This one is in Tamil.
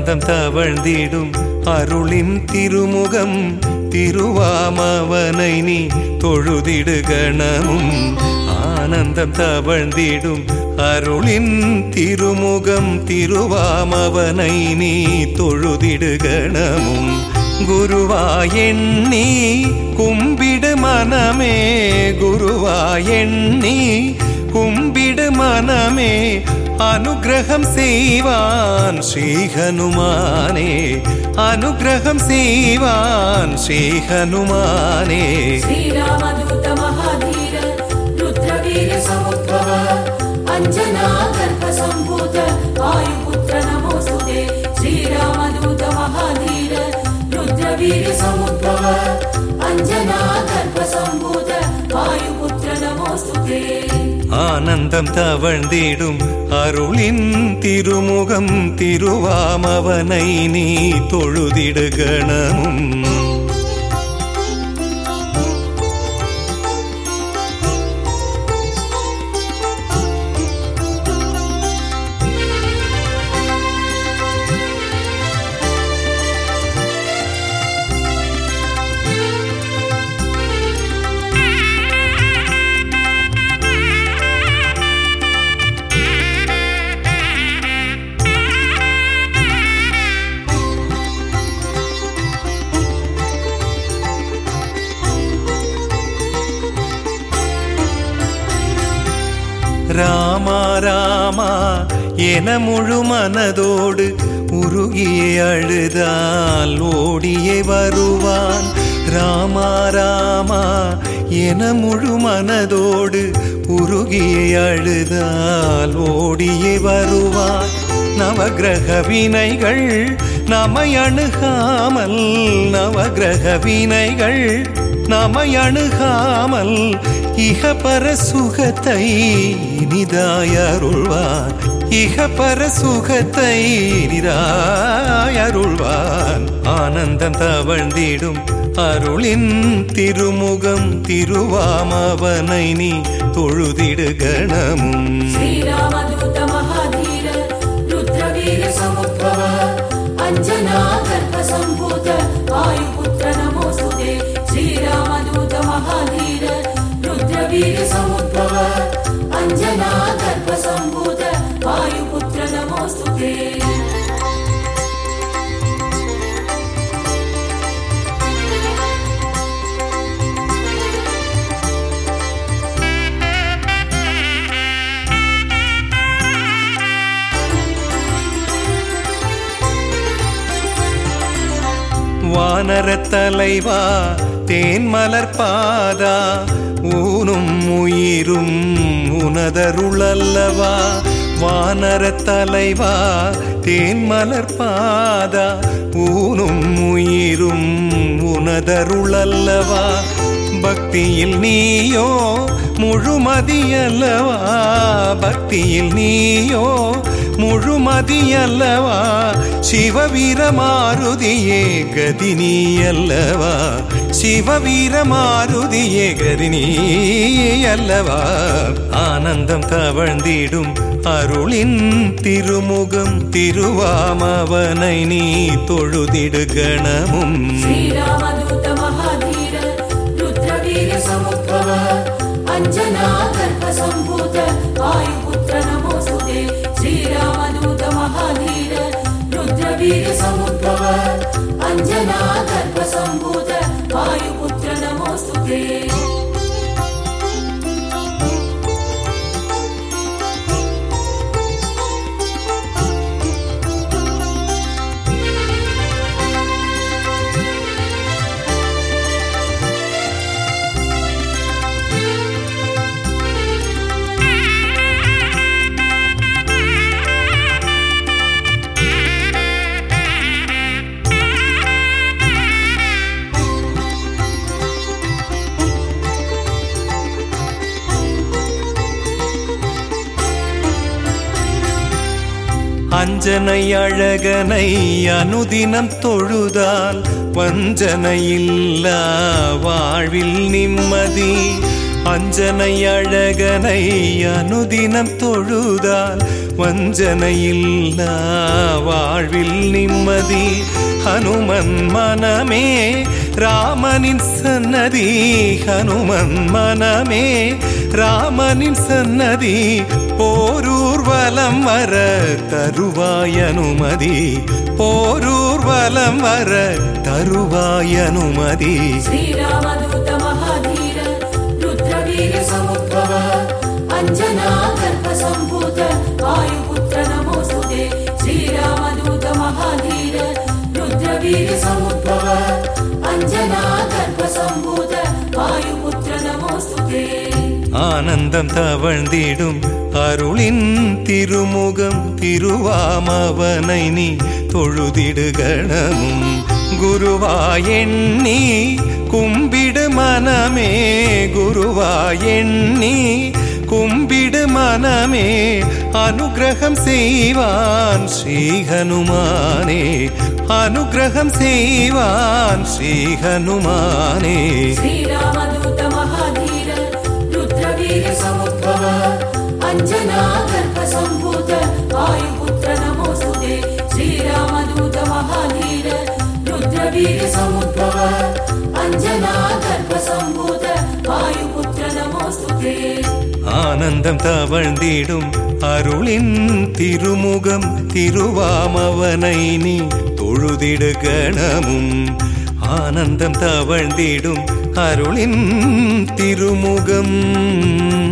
ஆனந்தம் தவழ்ந்திடும் அருளின் திருமுகம் திருவாமவனை நீ தொழுதிடு கணமும் ஆனந்தம் தவழ்ந்திடும் அருளின் திருமுகம் திருவாமவனை நீ தொழுதிடு கணமும் குருவாயெண்ணி கும்பிடு மனமே குருவாயெண்ணி கும்பிடு மனமே அனுகிரகம் செய்வான் ஸ்ரீ ஹனுமானே அனுகிரகம் செய்வான் ஸ்ரீ ஹனுமானே श्रीरामदूत महाधीर रुद्रवीर समुद्भव अञ्जना गर्भसम्भूत वायुपुत्र नमोऽस्तुते श्रीरामदूत महाधीर रुद्रवीर समुद्भव अञ्जना गर्भसम्भूत वायुपुत्र नमोऽस्तुते ஆனந்தம் தவழ்ந்திடும் அருளின் திருமுகம் திருவாமவனை நீ தொழுதிடு கணமும் ராமா ராமா என முழு மனதோடு உருகியே அழுதால் ஓடியே வருவான் ராமா ராமா என முழு மனதோடு உருகியே அழுதால் ஓடியே வருவான் நவகிரக வினைகள் நம்மை அணுகாமல் நவகிரக வினைகள் நம்மை அணுகாமல் இகபர சுகத்தை இனிதாயருள்வான் இகபர சுகத்தை இனிதாயருள்வான் ஆனந்தம் தவழ்ந்திடும் அருளின் திருமுகம் திருவாமவனை நீ தொழுதிடு கணமும் श्रीरामदूत महाधीर रुद्रवीर समुद्भव अञ्जना गर्भसम्भूत वायुपुत्र नमोऽस्तुते श्रीरामदूत महाधीर रुद्रवीर समुद्भव अञ्जना गर्भसम्भूत वायुपुत्र नमोऽस्तुते வானரத் தலைவா தேன்மலர் பாதா ஊனும் உயிரும் உனதருளல்லவா வானரத் தலைவா தேன்மலர் பாதா ஊனும் உயிரும் உனதருளல்லவா பக்தியில் நீயோ முழுமதியல்லவா பக்தியில் நீயோ முழுமதியல்லவா சிவவீரமாருதியே கதினி அல்லவா சிவவீரமாருதியே கதினி அல்லவா ஆனந்தம் தவழ்ந்திடும் அருளின் திருமுகம் திருவாமவனை நீ தொழுதிடு கணமும் श्रीरामदूत महाधीर रुद्रवीर समुद्भव अञ्जना गर्भसम्भूत वायुपुत्र नमोऽस्तुते श्रीरामदूत महाधीर रुद्रवीर समुद्भव अञ्जना गर्भसम्भूत वायुपुत्र नमोऽस्तुते அஞ்சனை அழகனை அனுதினம் தொழுதால் வஞ்சனை இல்லா வாழ்வில் நிம்மதி அஞ்சனை அழகனை அனுதினம் தொழுதால் வஞ்சனையில்லா வாழ்வில் நிம்மதி ஹனுமன் மனமே ராமனின் சன்னதி ஹனுமன் மனமே ராமனின் சன்னதி போரூர்வலம் வர தருவாய் அனுமதி போரூர்வலம் வர தருவாய் அனுமதி श्रीरामदूत महाधीर रुद्रवीर समुद्भव अञ्जना गर्भसम्भूत वायुपुत्र नमोऽस्तु ते श्रीरामदूत महाधीर रुद्रवीर समुद्भव अञ्जना गर्भसम्भूत वायुपुत्र नमोऽस्तु ते ஆனந்தம் தவழ்ந்திடும் அருளின் திருமுகம் திருவாமவனை நீ தொழுதிடுகணமும் குருவாயெண்ணி கும்பிடு மனமே குருவாயெண்ணி கும்பிடு மனமே அனுகிரகம் செய்வான் ஸ்ரீ ஹனுமானே அனுகிரகம் செய்வான் ஸ்ரீ ஹனுமானே श्रीरामदूत महाधीर रुद्रवीर समुद्भव अञ्जना गर्भसम्भूत वायुपुत्र नमोऽस्तु ते श्रीरामदूत महाधीर रुद्रवीर समुद्भव अञ्जना गर्भसम्भूत वायुपुत्र नमोऽस्तु ते ஆனந்தம் தவழ்ந்திடும் அருளின் திருமுகம் திருவாமவனை நீ தொழுதிடு கணமும் ஆனந்தம் தவழ்ந்திடும் அருளின் திருமுகம்